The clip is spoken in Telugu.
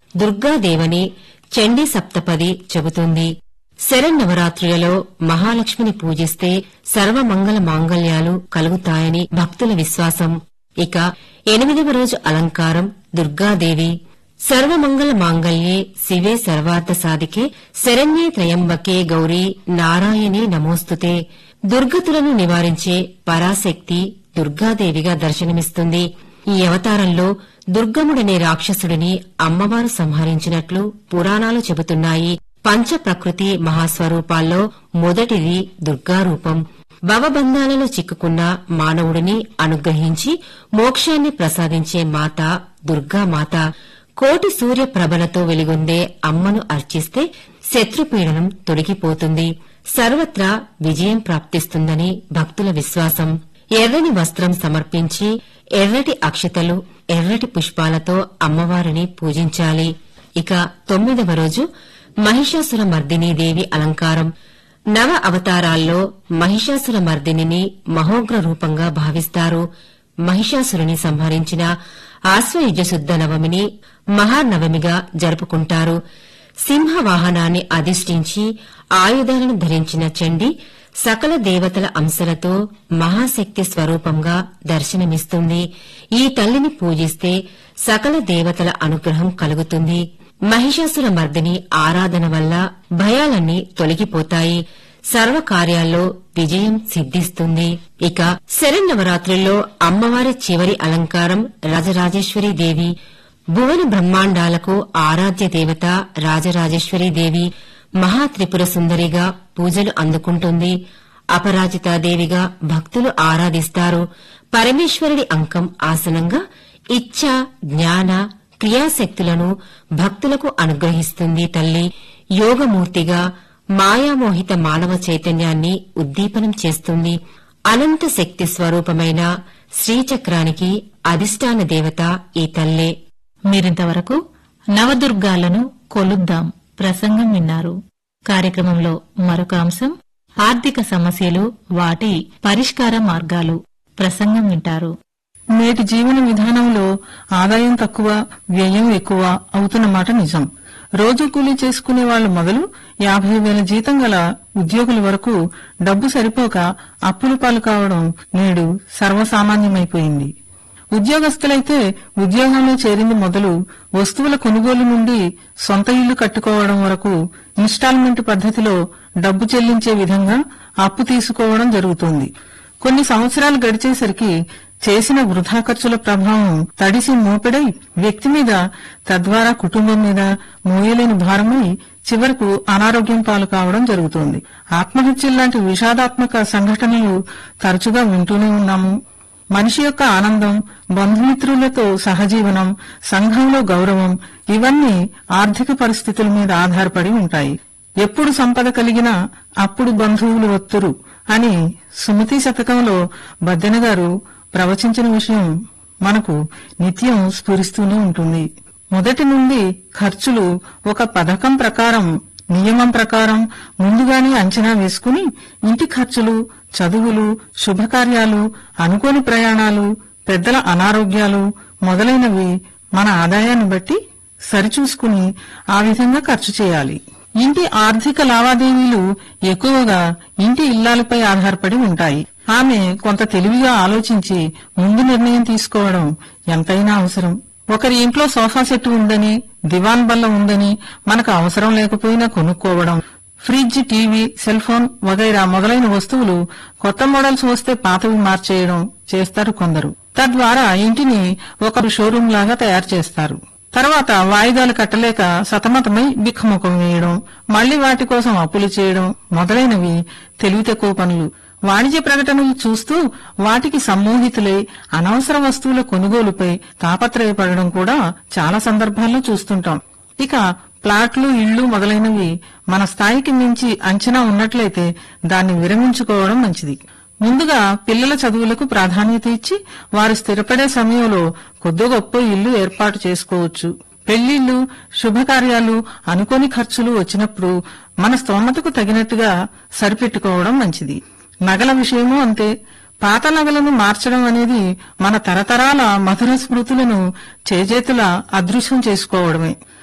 దుర్గాదేవని చండీ సప్తపది చెబుతుంది శరన్నవరాత్రులలో మహాలక్ష్మిని పూజిస్తే సర్వమంగళ మాంగళ్యాలు కలుగుతాయని భక్తుల విశ్వాసం ఇక ఎనిమిదవ రోజు అలంకారం దుర్గాదేవి సర్వమంగళ మాంగళ్యే శివే సర్వార్థ సాధికే శరణ్యే త్రయంబకే గౌరీ నారాయణి నమోస్తుతే దుర్గతులను నివారించే పరాశక్తి దుర్గాదేవిగా దర్శనమిస్తుంది ఈ అవతారంలో దుర్గముడనే రాక్షసుడిని అమ్మవారు సంహరించినట్లు పురాణాలు చెబుతున్నాయి పంచ ప్రకృతి మహాస్వరూపాల్లో మొదటిది దుర్గారూపం భవబంధాలలో చిక్కుకున్న మానవుడిని అనుగ్రహించి మోక్షాన్ని ప్రసాదించే మాత దుర్గామాత కోటి సూర్య ప్రభలతో వెలుగొందే అమ్మను అర్చిస్తే శత్రుపీడనం తొలగిపోతుంది సర్వత్రా విజయం ప్రాప్తిస్తుందని భక్తుల విశ్వాసం ఎర్రని వస్త్రం సమర్పించి ఎర్రటి అక్షతలు ఎర్రటి పుష్పాలతో అమ్మవారిని పూజించాలి ఇక తొమ్మిదవ రోజు మహిషాసుర మర్దినీ దేవి అలంకారం నవ అవతారాల్లో మహిషాసుర మర్దినిని మహోగ్ర రూపంగా భావిస్తారు మహిషాసురుని సంహరించిన ఆశ్వయుజ శుద్ధ నవమిని మహానవమిగా జరుపుకుంటారు సింహ వాహనాన్ని అధిష్ఠించి ఆయుధాలను ధరించిన చండి సకల దేవతల అంశలతో మహాశక్తి స్వరూపంగా దర్శనమిస్తుంది ఈ తల్లిని పూజిస్తే సకల దేవతల అనుగ్రహం కలుగుతుంది మహిషాసుర మర్దిని ఆరాధన వల్ల భయాలన్నీ తొలగిపోతాయి సర్వకార్యాల్లో విజయం సిద్ధిస్తుంది ఇక శరన్నవరాత్రుల్లో అమ్మవారి చివరి అలంకారం రాజరాజేశ్వరి దేవి భువన బ్రహ్మాండాలకు ఆరాధ్య దేవత రాజరాజేశ్వరి దేవి మహాత్రిపుర సుందరిగా పూజలు అందుకుంటుంది అపరాజితాదేవిగా భక్తులు ఆరాధిస్తారు పరమేశ్వరుడి అంకం ఆసనంగా ఇచ్ఛ జ్ఞాన క్రియాశక్తులను భక్తులకు అనుగ్రహిస్తుంది తల్లి యోగమూర్తిగా మాయామోహిత మానవ చైతన్యాన్ని ఉద్దీపనం చేస్తుంది అనంత శక్తి స్వరూపమైన శ్రీచక్రానికి అధిష్టాన దేవత ఈ తల్లే మీరింతవరకు నవదుర్గాలను కొలుద్దాం ప్రసంగం విన్నారు కార్యక్రమంలో మరొక అంశం ఆర్థిక సమస్యలు వాటి పరిష్కార మార్గాలు ప్రసంగం వింటారు నేటి జీవన విధానంలో ఆదాయం తక్కువ వ్యయం ఎక్కువ అవుతున్న మాట నిజం రోజు కూలీ చేసుకునే వాళ్లు మొదలు యాభై వేల జీతం గల ఉద్యోగుల వరకు డబ్బు సరిపోక అప్పుల పాలు కావడం నేడు సర్వసామాన్యమైపోయింది ఉద్యోగస్తులైతే ఉద్యోగంలో చేరింది మొదలు వస్తువుల కొనుగోలు నుండి సొంత ఇల్లు కట్టుకోవడం వరకు ఇన్స్టాల్మెంట్ పద్ధతిలో డబ్బు చెల్లించే విధంగా అప్పు తీసుకోవడం జరుగుతోంది కొన్ని సంవత్సరాలు గడిచేసరికి చేసిన వృధా ఖర్చుల ప్రభావం తడిసి మోపెడై వ్యక్తి మీద తద్వారా కుటుంబం మీద మోయలేని భారమై చివరకు అనారోగ్యం పాలు కావడం జరుగుతోంది ఆత్మహత్యల్లాంటి విషాదాత్మక సంఘటనలు తరచుగా వింటూనే ఉన్నాము మనిషి యొక్క ఆనందం బంధుమిత్రులతో సహజీవనం సంఘంలో గౌరవం ఇవన్నీ ఆర్థిక పరిస్థితుల మీద ఆధారపడి ఉంటాయి ఎప్పుడు సంపద కలిగినా అప్పుడు బంధువులు ఒత్తురు అని సుమతి శతకంలో బద్దెన గారు ప్రవచించిన విషయం మనకు నిత్యం స్ఫురిస్తూనే ఉంటుంది మొదటి నుండి ఖర్చులు ఒక పథకం ప్రకారం నియమం ప్రకారం ముందుగానే అంచనా వేసుకుని ఇంటి ఖర్చులు చదువులు శుభకార్యాలు అనుకోని ప్రయాణాలు పెద్దల అనారోగ్యాలు మొదలైనవి మన ఆదాయాన్ని బట్టి సరిచూసుకుని ఆ విధంగా ఖర్చు చేయాలి ఇంటి ఆర్థిక లావాదేవీలు ఎక్కువగా ఇంటి ఇల్లాలపై ఆధారపడి ఉంటాయి ఆమె కొంత తెలివిగా ఆలోచించి ముందు నిర్ణయం తీసుకోవడం ఎంతైనా అవసరం ఒకరి ఇంట్లో సోఫా సెట్ ఉందని దివాన్ బల్ల ఉందని మనకు అవసరం లేకపోయినా కొనుక్కోవడం ఫ్రిడ్జ్ టీవీ సెల్ ఫోన్ వగైరా మొదలైన వస్తువులు కొత్త మోడల్స్ వస్తే పాతవి మార్చేయడం చేస్తారు కొందరు తద్వారా ఇంటిని ఒక షోరూం లాగా తయారు చేస్తారు తర్వాత వాయిదాలు కట్టలేక సతమతమై బిక్కముఖం వేయడం మళ్లీ వాటి కోసం అప్పులు చేయడం మొదలైనవి తెలివి తక్కువ పనులు వాణిజ్య ప్రకటనలు చూస్తూ వాటికి సమ్మోహితులై అనవసర వస్తువుల కొనుగోలుపై తాపత్రయపడడం కూడా చాలా సందర్భాల్లో చూస్తుంటాం ఇక ప్లాట్లు ఇళ్లు మొదలైనవి మన స్థాయికి మించి అంచనా ఉన్నట్లయితే దాన్ని విరమించుకోవడం మంచిది ముందుగా పిల్లల చదువులకు ప్రాధాన్యత ఇచ్చి వారు స్థిరపడే సమయంలో కొద్ది గొప్ప ఇల్లు ఏర్పాటు చేసుకోవచ్చు పెళ్లిళ్లు శుభకార్యాలు అనుకోని ఖర్చులు వచ్చినప్పుడు మన స్తోమతకు తగినట్టుగా సరిపెట్టుకోవడం మంచిది నగల విషయమూ అంతే పాత నగలను మార్చడం అనేది మన తరతరాల మధుర స్మృతులను చేజేతుల అదృశ్యం చేసుకోవడమే